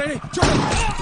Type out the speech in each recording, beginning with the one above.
ready చూడు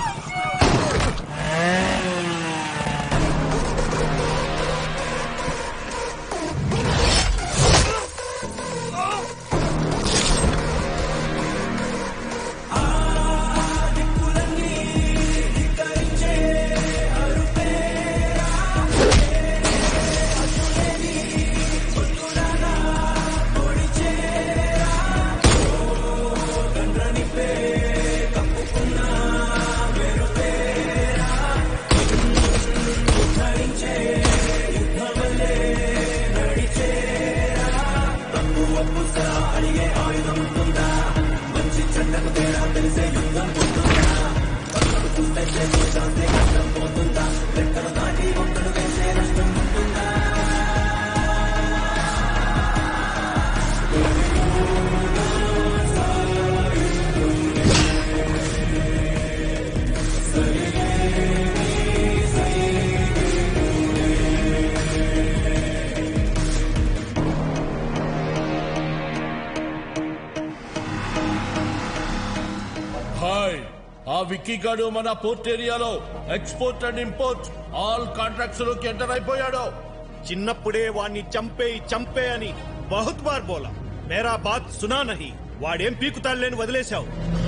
hi ఆ విక్కీ గాడు మన పోర్ట్ ఏరియాలో export and import all contracts లోకి ఎంటర్ అయిపోయాడు చిన్నప్పుడే వాణ్ణి చంపే చంపే అని బహుత్ బార్ బోలా మేరా బాత్ సునా నహి వాడేం పీకుతాడులేని వదిలేశావు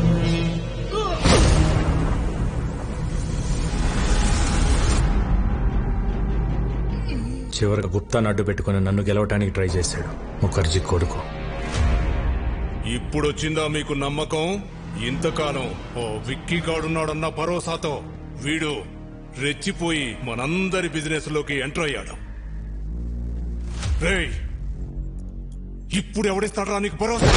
చివరికి గుప్తాను అడ్డు పెట్టుకుని నన్ను గెలవటానికి ట్రై చేశాడు ముఖర్జీ కొడుకు ఇప్పుడొచ్చిందా మీకు నమ్మకం ఇంతకాలం ఓ విక్కీ గాడున్నాడన్న భరోసాతో వీడు రెచ్చిపోయి మనందరి బిజినెస్ లోకి ఎంటర్ అయ్యాడు రేయ్ ఇప్పుడు ఎవడిస్తాడరా నీకు భరోసా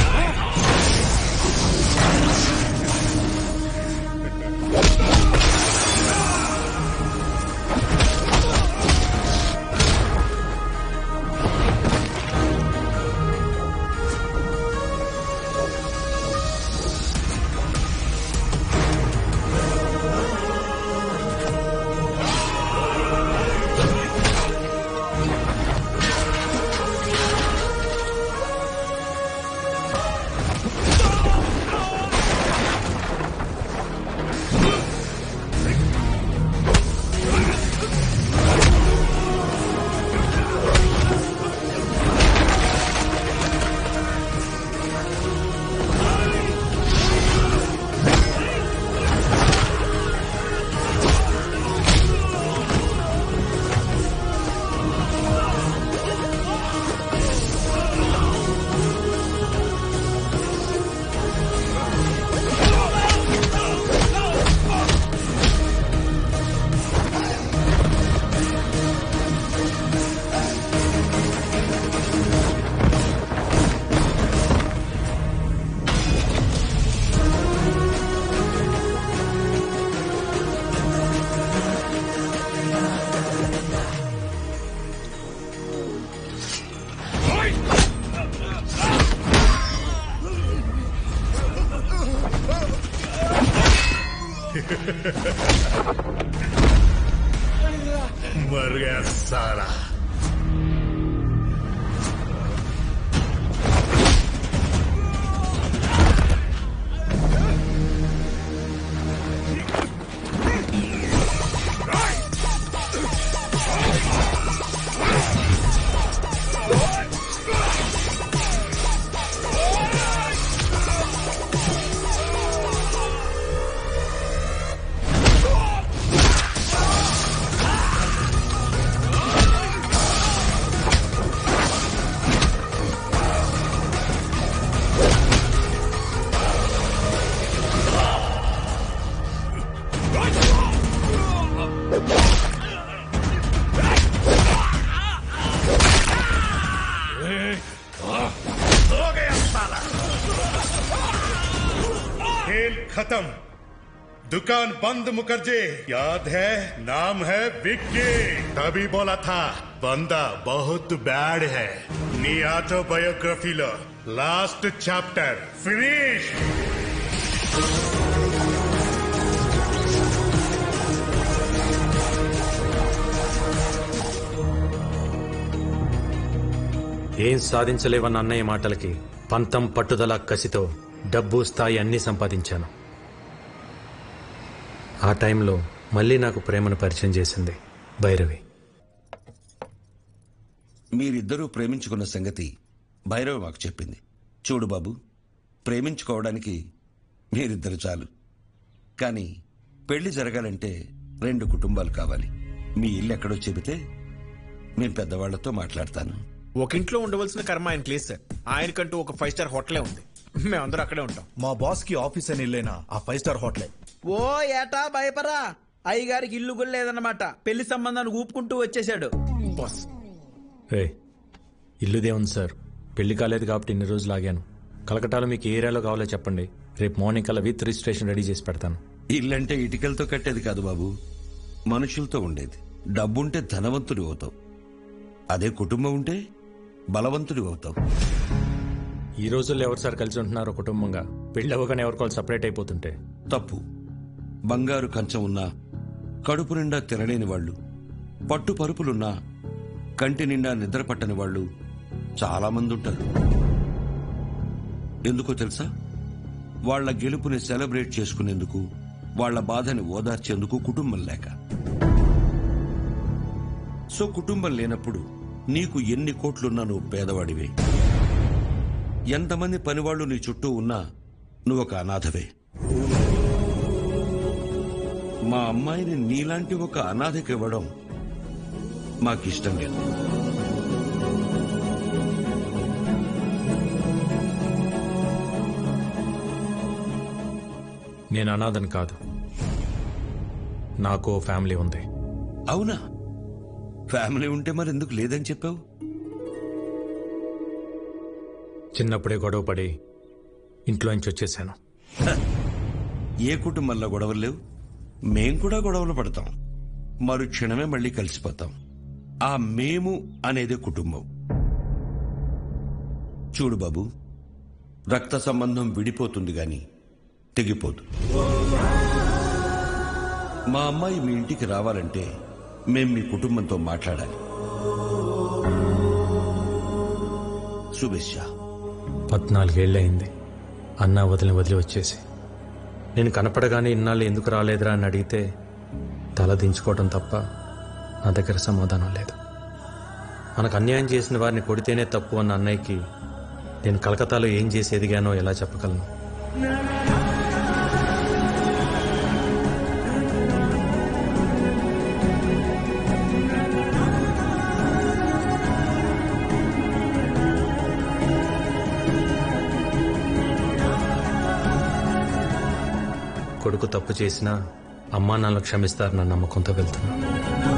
मर गया साला हो गया साला खेल खत्म दुकान बंद मुखर्जी याद है नाम है विक्की तभी बोला था बंदा बहुत बैड है నీ ఆటోబయోగ్రఫీలో లాస్ట్ చాప్టర్ ఫినిష్ ఏం సాధించలేవన్న అన్నయ్య మాటలకి పంతం పట్టుదల కసితో డబ్బు స్థాయి అన్నీ సంపాదించాను ఆ టైంలో మళ్ళీ నాకు ప్రేమను పరిచయం చేసింది భైరవి మీరిద్దరూ ప్రేమించుకున్న సంగతి భైరవ్ మాకు చెప్పింది చూడు బాబు ప్రేమించుకోవడానికి మీరిద్దరు చాలు కానీ పెళ్లి జరగాలంటే రెండు కుటుంబాలు కావాలి మీ ఇల్లు ఎక్కడో చెబితే నేను పెద్దవాళ్లతో మాట్లాడతాను ఒక ఇంట్లో ఉండవలసిన కర్మ ఆయన లేదు సార్ ఆయనకంటూ ఒక ఫైవ్ స్టార్ హోటలే ఉంది మేమందరూ అక్కడే ఉంటాం మా బాస్ కి ఆఫీస్ అని వెళ్ళేనా ఆ ఫైవ్ స్టార్ హోటలే ఓ ఏటా భయపరా అయ్యగారికి ఇల్లు కూడా లేదన్నమాట పెళ్లి సంబంధాన్ని ఊపుకుంటూ వచ్చేసాడు బాస్ రే ఇల్లుదే ఉంది సార్ పెళ్లి కాలేదు కాబట్టి ఇన్ని రోజులు ఆగాను కలకటాలో మీకు ఏ ఏరియాలో కావాలో చెప్పండి రేపు మార్నింగ్ కల్లా విత్ రిజిస్ట్రేషన్ రెడీ చేసి పెడతాను ఇల్లంటే ఇటుకలతో కట్టేది కాదు బాబు మనుషులతో ఉండేది డబ్బుంటే ధనవంతుడి అవుతావు అదే కుటుంబం ఉంటే బలవంతుడి అవుతావు ఈ రోజుల్లో ఎవరు సార్ కలిసి ఉంటున్నారు కుటుంబంగా పెళ్లి అవ్వగానే ఎవరికోవాలి సపరేట్ అయిపోతుంటే తప్పు బంగారు కంచం ఉన్నా కడుపు నిండా తినలేని వాళ్ళు పట్టు పరుపులున్నా కంటి నిండా నిద్ర పట్టని వాళ్ళు చాలా మంది ఉంటారు ఎందుకో తెలుసా వాళ్ళ గెలుపుని సెలబ్రేట్ చేసుకునేందుకు వాళ్ళ బాధని ఓదార్చేందుకు కుటుంబం లేక సో కుటుంబం లేనప్పుడు నీకు ఎన్ని కోట్లున్నా నువ్వు పేదవాడివే ఎంతమంది పనివాళ్లు నీ చుట్టూ ఉన్నా నువ్వు ఒక అనాథవే మా అమ్మాయిని నీలాంటి ఒక అనాథకి ఇవ్వడం మాకిష్టం లేదు నేను అనాథని కాదు నాకు ఓ ఫ్యామిలీ ఉంది అవునా ఫ్యామిలీ ఉంటే మరి ఎందుకు లేదని చెప్పావు చిన్నప్పుడే గొడవ పడి ఇంట్లో నుంచి వచ్చేసాను ఏ కుటుంబంలో గొడవలు లేవు మేం కూడా గొడవలు పడతాం మరు క్షణమే మళ్ళీ కలిసిపోతాం ఆ మేము అనేదే కుటుంబం చూడు బాబు రక్త సంబంధం విడిపోతుంది గాని తెగిపోదు మా అమ్మాయి మీ ఇంటికి రావాలంటే మేం మీ కుటుంబంతో మాట్లాడాలి శుభేచ్ఛ పద్నాలుగేళ్ళయింది అన్నా వదిలి వదిలి వచ్చేసి నేను కనపడగానే ఇన్నాళ్ళు ఎందుకు రాలేదురా అని అడిగితే తల దించుకోవడం తప్ప నా దగ్గర సమాధానం లేదు మనకు అన్యాయం చేసిన వారిని కొడితేనే తప్పు అన్న అన్నయ్యకి నేను కలకత్తాలో ఏం చేసి ఎదిగానో ఎలా చెప్పగలను కొడుకు తప్పు చేసినా అమ్మా నాన్నలు క్షమిస్తారన్న నమ్మకంతో వెళ్తున్నా